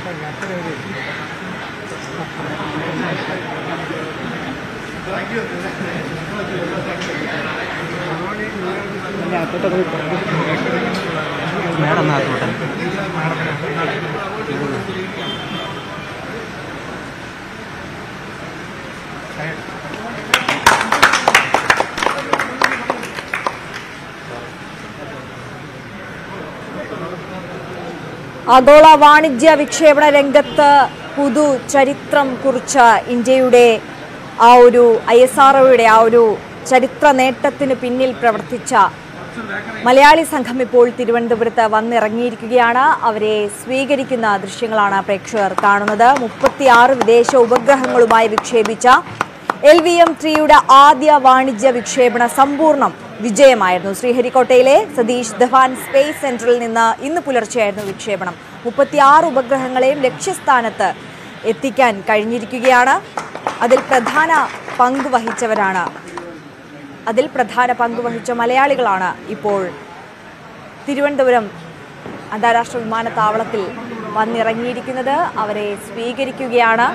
Madam നാത്തോട്ടെ ആഗോള വാണിജ്യ വിക്ഷേപണ രംഗത്ത് പുതു ചരിത്രം കുറിച്ച ഇന്ത്യയുടെ ആ ഒരു ഐ എസ് ആർ ആ ഒരു ചരിത്ര നേട്ടത്തിന് പിന്നിൽ പ്രവർത്തിച്ച മലയാളി സംഘം ഇപ്പോൾ തിരുവനന്തപുരത്ത് വന്നിറങ്ങിയിരിക്കുകയാണ് അവരെ സ്വീകരിക്കുന്ന ദൃശ്യങ്ങളാണ് പ്രേക്ഷകർ കാണുന്നത് മുപ്പത്തിയാറ് വിദേശ ഉപഗ്രഹങ്ങളുമായി വിക്ഷേപിച്ച എൽ വി എം ത്രീയുടെ ആദ്യ വാണിജ്യ വിക്ഷേപണ സമ്പൂർണ്ണം വിജയമായിരുന്നു ശ്രീഹരിക്കോട്ടയിലെ സതീഷ് ധവാൻ സ്പേസ് സെന്ററിൽ നിന്ന് ഇന്ന് പുലർച്ചെയായിരുന്നു വിക്ഷേപണം മുപ്പത്തിയാറ് ഉപഗ്രഹങ്ങളെയും ലക്ഷ്യസ്ഥാനത്ത് എത്തിക്കാൻ കഴിഞ്ഞിരിക്കുകയാണ് അതിൽ പ്രധാന പങ്ക് വഹിച്ചവരാണ് അതിൽ പ്രധാന പങ്ക് വഹിച്ച മലയാളികളാണ് ഇപ്പോൾ തിരുവനന്തപുരം അന്താരാഷ്ട്ര വിമാനത്താവളത്തിൽ വന്നിറങ്ങിയിരിക്കുന്നത് അവരെ സ്വീകരിക്കുകയാണ്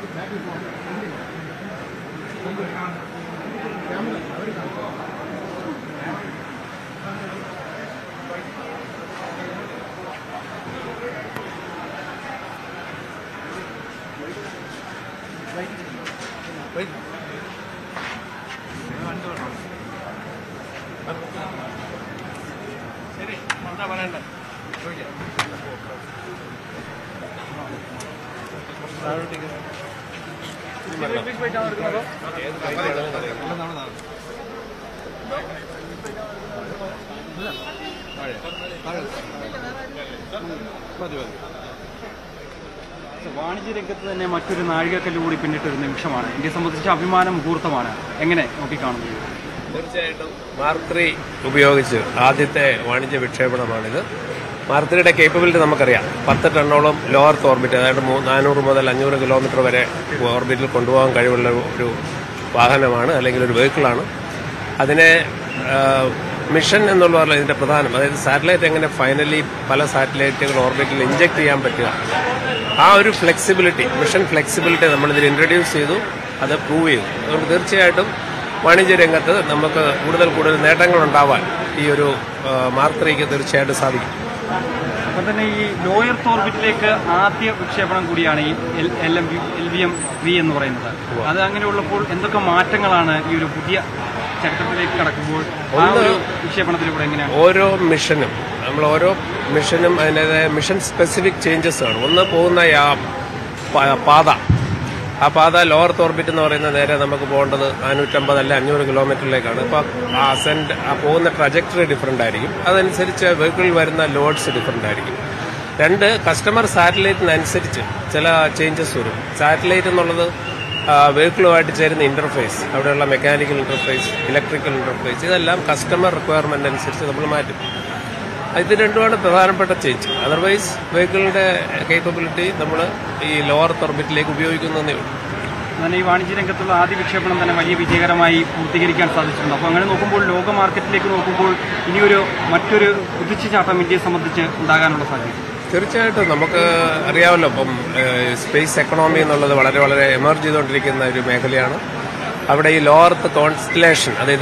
വാണിജ്യ രംഗത്ത് തന്നെ മറ്റൊരു നാഴികക്കല്ല് കൂടി പിന്നിട്ട ഒരു നിമിഷമാണ് ഇന്ത്യയെ സംബന്ധിച്ച അഭിമാന മുഹൂർത്തമാണ് എങ്ങനെ നോക്കിക്കാണുന്നു തീർച്ചയായിട്ടും മാർക്ക് ത്രീ ഉപയോഗിച്ച് ആദ്യത്തെ വാണിജ്യ വിക്ഷേപണമാണിത് മാർക്ക് ത്രീയുടെ കേപ്പബിലിറ്റി നമുക്കറിയാം പത്ത് ടണ്ണോളം ലോവർത്ത് ഓർബിറ്റ് അതായത് മൂ- നാനൂറ് മുതൽ അഞ്ഞൂറ് കിലോമീറ്റർ വരെ ഓർബിറ്റിൽ കൊണ്ടുപോകാൻ കഴിവുള്ള ഒരു വാഹനമാണ് അല്ലെങ്കിൽ ഒരു വെഹിക്കിളാണ് അതിനെ ആ, മിഷൻ എന്നുള്ള പറഞ്ഞാൽ ഇതിന്റെ പ്രധാനം അതായത് സാറ്റലൈറ്റ് എങ്ങനെ ഫൈനലി പല സാറ്റലൈറ്റുകൾ ഓർബിറ്റിൽ ഇഞ്ചെക്ട് ചെയ്യാൻ പറ്റുക ആ ഒരു ഫ്ലെക്സിബിലിറ്റി മിഷൻ ഫ്ലെക്സിബിലിറ്റി നമ്മളിതിൽ ഇൻട്രൊഡ്യൂസ് ചെയ്തു അത് പ്രൂവ് ചെയ്തു അതുകൊണ്ട് തീർച്ചയായിട്ടും വാണിജ്യ രംഗത്ത് നമുക്ക് കൂടുതൽ കൂടുതൽ നേട്ടങ്ങൾ ഉണ്ടാവാൻ ഈ ഒരു ആ, മാർക്ക് ത്രീക്ക് തീർച്ചയായിട്ടും സാധിക്കും അപ്പം തന്നെ ഈ ലോയർ ഓർബിറ്റിലേക്ക് ആദ്യ വിക്ഷേപണം കൂടിയാണ് ഈ L M L V M V എന്ന് പറയുന്നത് അത് അങ്ങനെയുള്ളപ്പോൾ എന്തൊക്കെ മാറ്റങ്ങളാണ് ഈ ഒരു പുതിയ ചരിത്രത്തിലേക്ക് കടക്കുമ്പോൾ ആ ഒരു വിക്ഷേപണത്തിലൂടെ എങ്ങനെയാണ് ഓരോ മിഷനും നമ്മൾ ഓരോ മിഷനും അതിൻ്റെതായ മിഷൻ സ്പെസിഫിക് ചേഞ്ചസ് ആണ് ഒന്ന് പോകുന്ന ആ പ- പാത ആ പാത ലോവർ ഓർബിറ്റ് എന്ന് പറയുന്നത് നേരെ നമുക്ക് പോകേണ്ടത് നാനൂറ്റമ്പത് അല്ല അഞ്ഞൂറ് കിലോമീറ്ററിലേക്കാണ് അപ്പോൾ ആ അസെൻഡ് ആ പോകുന്ന ട്രജക്ടറി ഡിഫറെൻ്റ് ആയിരിക്കും അതനുസരിച്ച് വെഹിക്കിളിൽ വരുന്ന ലോഡ്സ് ഡിഫറെൻ്റ് ആയിരിക്കും രണ്ട് കസ്റ്റമർ സാറ്റലൈറ്റിനനുസരിച്ച് ചില ചേഞ്ചസ് വരും സാറ്റലൈറ്റ് എന്നുള്ളത് വെഹിക്കിളുമായിട്ട് ചേരുന്ന ഇന്റർഫേസ് അവിടെയുള്ള മെക്കാനിക്കൽ ഇന്റർഫേസ് ഇലക്ട്രിക്കൽ ഇന്റർഫേസ് ഇതെല്ലാം കസ്റ്റമർ റിക്വയർമെന്റ് അനുസരിച്ച് നമ്മൾ മാറ്റും ഇത് രണ്ടുമാണ് പ്രധാനപ്പെട്ട ചേഞ്ച് അതർവൈസ് വെഹിക്കിളിന്റെ കേപ്പബിലിറ്റി നമ്മൾ ഈ ലോവർ ഓർബിറ്റിലേക്ക് ഉപയോഗിക്കുന്നതേ ഉള്ളൂ തന്നെ ഈ വാണിജ്യ രംഗത്തുള്ള ആദ്യ വിക്ഷേപണം തന്നെ വലിയ വിജയകരമായി പൂർത്തീകരിക്കാൻ സാധിച്ചിട്ടുണ്ട് അപ്പോൾ അങ്ങനെ നോക്കുമ്പോൾ ലോക മാർക്കറ്റിലേക്ക് നോക്കുമ്പോൾ ഇനിയൊരു മറ്റൊരു കുതിച്ചുചാട്ടം ഇന്ത്യയെ സംബന്ധിച്ച് ഉണ്ടാകാനുള്ള സാധ്യത തീർച്ചയായിട്ടും നമുക്ക് അറിയാമല്ലോ ഇപ്പം സ്പേസ് എക്കണോമി എന്നുള്ളത് വളരെ വളരെ എമർജ് ചെയ്തുകൊണ്ടിരിക്കുന്ന ഒരു മേഖലയാണ് അവിടെ ഈ ലോവർത്ത് കോൺസ്റ്റലേഷൻ അതായത്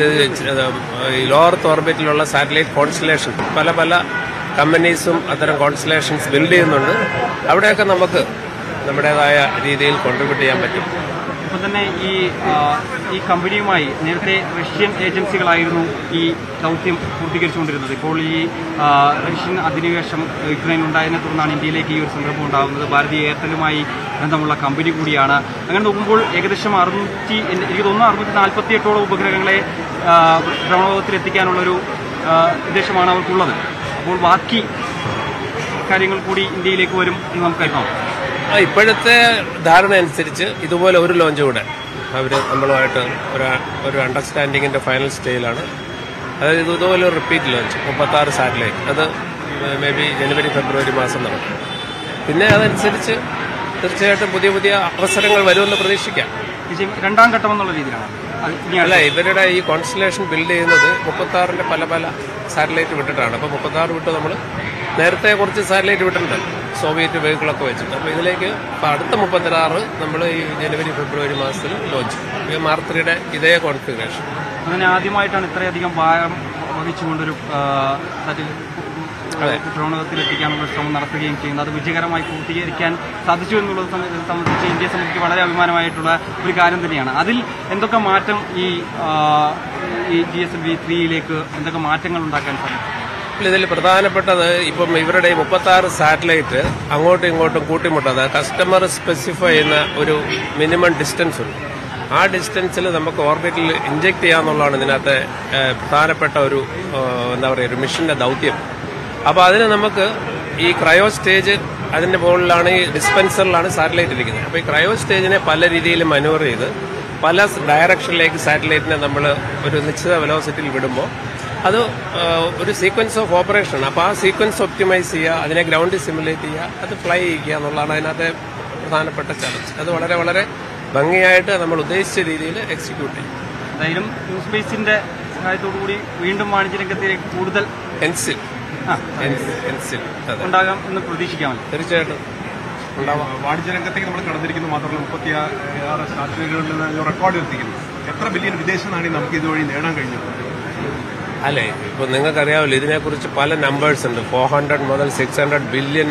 ഈ ലോവർത്ത് ഓർബിറ്റിലുള്ള സാറ്റലൈറ്റ് കോൺസ്റ്റലേഷൻ പല പല കമ്പനീസും അത്തരം കോൺസ്റ്റലേഷൻസ് ബിൽഡ് ചെയ്യുന്നുണ്ട് അവിടെയൊക്കെ നമുക്ക് നമ്മുടേതായ രീതിയിൽ കോൺട്രിബ്യൂട്ട് ചെയ്യാൻ പറ്റും ഇപ്പം തന്നെ ഈ ആ, ഈ കമ്പനിയുമായി നേരത്തെ റഷ്യൻ ഏജൻസികളായിരുന്നു ഈ ദൗത്യം പൂർത്തീകരിച്ചുകൊണ്ടിരുന്നത് ഇപ്പോൾ ഈ ആ, റഷ്യൻ അധിനിവേശം യുക്രൈൻ ഉണ്ടായതിനെ തുടർന്നാണ് ഇന്ത്യയിലേക്ക് ഈ ഒരു സംരംഭം ഉണ്ടാകുന്നത് ഭാരതീയ എയർടെലുമായി ബന്ധമുള്ള കമ്പനി കൂടിയാണ് അങ്ങനെ നോക്കുമ്പോൾ ഏകദേശം അറുന്നൂറ്റി എനിക്ക് തോന്നുന്നു അറുന്നൂറ്റി നാൽപ്പത്തി എട്ടോളം ഉപഗ്രഹങ്ങളെ ആ, ഭ്രമണപഥത്തിൽ എത്തിക്കാനുള്ളൊരു ആ, ഉദ്ദേശമാണ് അവർക്കുള്ളത് അപ്പോൾ ബാക്കി കാര്യങ്ങൾ കൂടി ഇന്ത്യയിലേക്ക് വരും എന്ന് നമുക്ക് കരുതാം ആ, ഇപ്പോഴത്തെ ധാരണ അനുസരിച്ച് ഇതുപോലെ ഒരു ലോഞ്ച് കൂടെ അവർ നമ്മളുമായിട്ട് ഒരു ഒരു അണ്ടർസ്റ്റാൻഡിങ്ങിന്റെ ഫൈനൽ സ്റ്റേജിലാണ് അതായത് ഇത് ഇതുപോലെ ഒരു റിപ്പീറ്റ് ലോഞ്ച് മുപ്പത്താറ് സാറ്റലൈറ്റ് അത് മേ ബി ജനുവരി ഫെബ്രുവരി മാസം നടക്കും പിന്നെ അതനുസരിച്ച് തീർച്ചയായിട്ടും പുതിയ പുതിയ അവസരങ്ങൾ വരുമെന്ന് പ്രതീക്ഷിക്കാം വിജയം രണ്ടാം ഘട്ടം എന്നുള്ള രീതിയിലാണ് അത് ഇനി അല്ല ഇവരുടെ ഈ കോൺസ്റ്റലേഷൻ ബിൽഡ് ചെയ്യുന്നത് മുപ്പത്താറിന്റെ പല പല സാറ്റലൈറ്റ് വിട്ടിട്ടാണ് അപ്പോൾ മുപ്പത്താറ് വിട്ട് നമ്മൾ നേരത്തെ കുറച്ച് സാറ്റലൈറ്റ് വിട്ടിട്ടുണ്ട് സോവിയറ്റ് വെഹിക്കിളൊക്കെ വെച്ചിട്ട് അപ്പോൾ ഇതിലേക്ക് ഇപ്പോൾ അടുത്ത മുപ്പത്തിരാറ് നമ്മൾ ഈ ജനുവരി ഫെബ്രുവരി മാസത്തിൽ ലോഞ്ച് ചെയ്യും മാർക്ക് ത്രീയുടെ ഇതേ കോൺഫിഗറേഷൻ അങ്ങനെ ആദ്യമായിട്ടാണ് ഇത്രയധികം ഭാരം വഹിച്ചുകൊണ്ടൊരു ആ, തട്ടിൽ ഭ്രൂണത്തിൽ എത്തിക്കാനുള്ള ശ്രമം നടത്തുകയും ചെയ്യുന്നത് അത് വിജയകരമായി പൂർത്തീകരിക്കാൻ സാധിച്ചു എന്നുള്ളത് സംബ- സംബന്ധിച്ച് ഇന്ത്യയെ സംബന്ധിച്ച് വളരെ അഭിമാനമായിട്ടുള്ള ഒരു കാര്യം തന്നെയാണ് അതിൽ എന്തൊക്കെ മാറ്റം ഈ ആ, ഈ ജി എസ് എൽ വി ത്രീയിലേക്ക് എന്തൊക്കെ മാറ്റങ്ങൾ ഉണ്ടാക്കാൻ സാധിക്കും ഇതിൽ പ്രധാനപ്പെട്ടത് ഇപ്പം ഇവരുടെ മുപ്പത്തി ആറ് സാറ്റലൈറ്റ് അങ്ങോട്ടും ഇങ്ങോട്ടും കൂട്ടിമുട്ടാതെ കസ്റ്റമർ സ്പെസിഫൈ ചെയ്യുന്ന ഒരു മിനിമം ഡിസ്റ്റൻസ് ഉണ്ട് ആ ഡിസ്റ്റൻസിൽ നമുക്ക് ഓർബിറ്റിൽ ഇഞ്ചെക്ട് ചെയ്യാന്നുള്ളതാണ് ഇതിനകത്തെ ഏഹ്, പ്രധാനപ്പെട്ട ഒരു ഏഹ്, എന്താ പറയുക ഒരു മിഷന്റെ ദൗത്യം അപ്പോൾ അതിന് നമുക്ക് ഈ ക്രയോ സ്റ്റേജ് അതിന്റെ മുകളിലാണ് ഈ ഡിസ്പെൻസറിലാണ് സാറ്റലൈറ്റ് ഇരിക്കുന്നത് അപ്പോൾ ഈ ക്രയോ സ്റ്റേജിനെ പല രീതിയിൽ മനൂവർ ചെയ്ത് പല ഡയറക്ഷനിലേക്ക് സാറ്റലൈറ്റിനെ നമ്മൾ ഒരു നിശ്ചിത വെലോസിറ്റിയിൽ വിടുമ്പോൾ അത് ആ, ഒരു സീക്വൻസ് ഓഫ് ഓപ്പറേഷൻ അപ്പോൾ ആ സീക്വൻസ് ഒപ്റ്റിമൈസ് ചെയ്യുക അതിനെ ഗ്രൗണ്ടിൽ സിമുലേറ്റ് ചെയ്യുക അത് ഫ്ലൈ ചെയ്യുക എന്നുള്ളതാണ് അതിനകത്തെ പ്രധാനപ്പെട്ട ചലഞ്ച് അത് വളരെ വളരെ ഭംഗിയായിട്ട് നമ്മൾ ഉദ്ദേശിച്ച രീതിയിൽ എക്സിക്യൂട്ട് ചെയ്യും എന്തായാലും ന്യൂ സ്പേസിന്റെ സഹായത്തോടു കൂടി വീണ്ടും വാണിജ്യ രംഗത്തിലേക്ക് കൂടുതൽ എൻസിൽ ആ, എൻസിൽ അതെ ഉണ്ടാകാം എന്ന് പ്രതീക്ഷിക്കാമല്ലോ തീർച്ചയായിട്ടും ഉണ്ടാവാം വാണിജ്യ രംഗത്തേക്ക് നമ്മൾ കടന്നിരിക്കുന്നു മാത്രമല്ല മുപ്പത്തി ആറ് സാറ്റലൈറ്റുകളിൽ നിന്ന് റെക്കോർഡ് എത്തിക്കുന്നു എത്ര ബില്യൺ വിദേശ നാണയം നമുക്ക് ഇതുവഴി നേടാൻ കഴിഞ്ഞു അല്ലേ ഇപ്പൊ നിങ്ങൾക്കറിയാമല്ലോ ഇതിനെക്കുറിച്ച് പല നമ്പേഴ്സ് ഉണ്ട് ഫോർ ഹൺഡ്രഡ് മുതൽ six hundred billion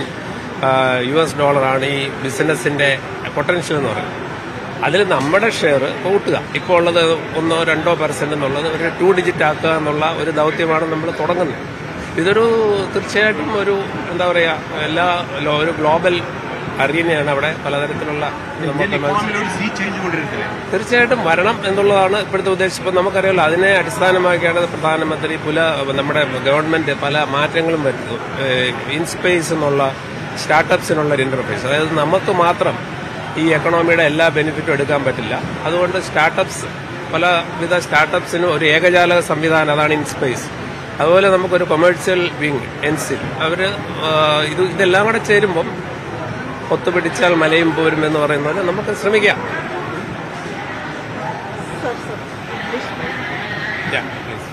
U S ഡോളറാണ് ഈ ബിസിനസിന്റെ പൊട്ടൻഷ്യൽ എന്ന് പറയുന്നത് അതിൽ നമ്മുടെ ഷെയർ കൂട്ടുക ഇപ്പോൾ ഉള്ളത് ഒന്നോ രണ്ടോ പെർസെന്റ് എന്നുള്ളത് ഒരു ടു ഡിജിറ്റ് ആക്കുക എന്നുള്ള ഒരു ദൗത്യമാണ് നമ്മൾ തുടങ്ങുന്നത് ഇതൊരു തീർച്ചയായിട്ടും ഒരു എന്താ പറയുക എല്ലാ ലോ- ഒരു ഗ്ലോബൽ അറീനയാണ് അവിടെ പലതരത്തിലുള്ള നമുക്ക് ഇക്കോണമിയിൽ ഒരു സീ ചേഞ്ച് കൊണ്ടിരുന്നില്ലേ തീർച്ചയായിട്ടും വരണം എന്നുള്ളതാണ് ഇപ്പോഴത്തെ ഉദ്ദേശം ഇപ്പം നമുക്കറിയാലോ അതിനെ അടിസ്ഥാനമാക്കിയാണ് പ്രധാനമന്ത്രി പുല നമ്മുടെ ഗവൺമെന്റ് പല മാറ്റങ്ങളും വരുത്തുന്നു ഇൻസ്പേസ് എന്നുള്ള സ്റ്റാർട്ടപ്സിനുള്ള ഒരു ഇന്റർഫേസ് അതായത് നമുക്ക് മാത്രം ഈ എക്കണോമിയുടെ എല്ലാ ബെനിഫിറ്റും എടുക്കാൻ പറ്റില്ല അതുകൊണ്ട് സ്റ്റാർട്ടപ്സ് പലവിധ സ്റ്റാർട്ടപ്സിനും ഒരു ഏകജാലക സംവിധാനം അതാണ് ഇൻസ്പേസ് അതുപോലെ നമുക്കൊരു കൊമേഴ്സ്യൽ വിങ് എൻസിൽ അവർ ഇത് ഇതെല്ലാം കൂടെ ചേരുമ്പം ഒത്തുപിടിച്ചാൽ മലയും പോരും എന്ന് പറയുന്ന പോലെ നമുക്ക് ശ്രമിക്കാം Yeah, please.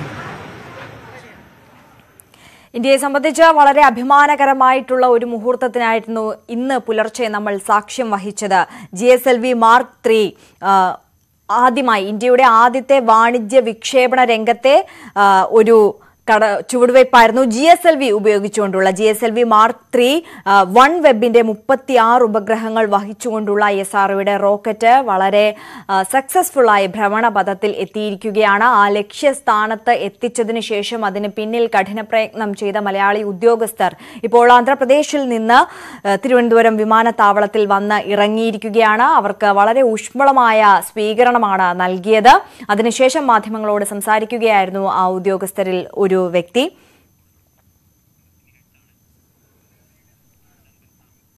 ഇന്ത്യയെ സംബന്ധിച്ച് വളരെ അഭിമാനകരമായിട്ടുള്ള ഒരു മുഹൂർത്തത്തിനായിരുന്നു ഇന്ന് പുലർച്ചെ നമ്മൾ സാക്ഷ്യം വഹിച്ചത് G S L V mark three ആദ്യമായി ഇന്ത്യയുടെ ആദ്യത്തെ വാണിജ്യ വിക്ഷേപണ രംഗത്തെ ആ, ഒരു കട ചുവടുവയ്പ്പായിരുന്നു ജി എസ് എൽ വി ഉപയോഗിച്ചുകൊണ്ടുള്ള G S L V mark three വൺ വെബിന്റെ മുപ്പത്തി ആറ് ഉപഗ്രഹങ്ങൾ വഹിച്ചുകൊണ്ടുള്ള എസ് ആർഒയുടെ റോക്കറ്റ് വളരെ സക്സസ്ഫുൾ ആയി ഭ്രമണപഥത്തിൽ എത്തിയിരിക്കുകയാണ് ആ ലക്ഷ്യസ്ഥാനത്ത് എത്തിച്ചതിന് ശേഷം അതിന് പിന്നിൽ കഠിന പ്രയത്നം ചെയ്ത മലയാളി ഉദ്യോഗസ്ഥർ ഇപ്പോൾ ആന്ധ്രാപ്രദേശിൽ നിന്ന് ആ, തിരുവനന്തപുരം വിമാനത്താവളത്തിൽ വന്ന് ഇറങ്ങിയിരിക്കുകയാണ് അവർക്ക് വളരെ ഊഷ്മളമായ സ്വീകരണമാണ് നൽകിയത് അതിനുശേഷം മാധ്യമങ്ങളോട് സംസാരിക്കുകയായിരുന്നു ആ ഉദ്യോഗസ്ഥരിൽ ഒരു വ്യക്തി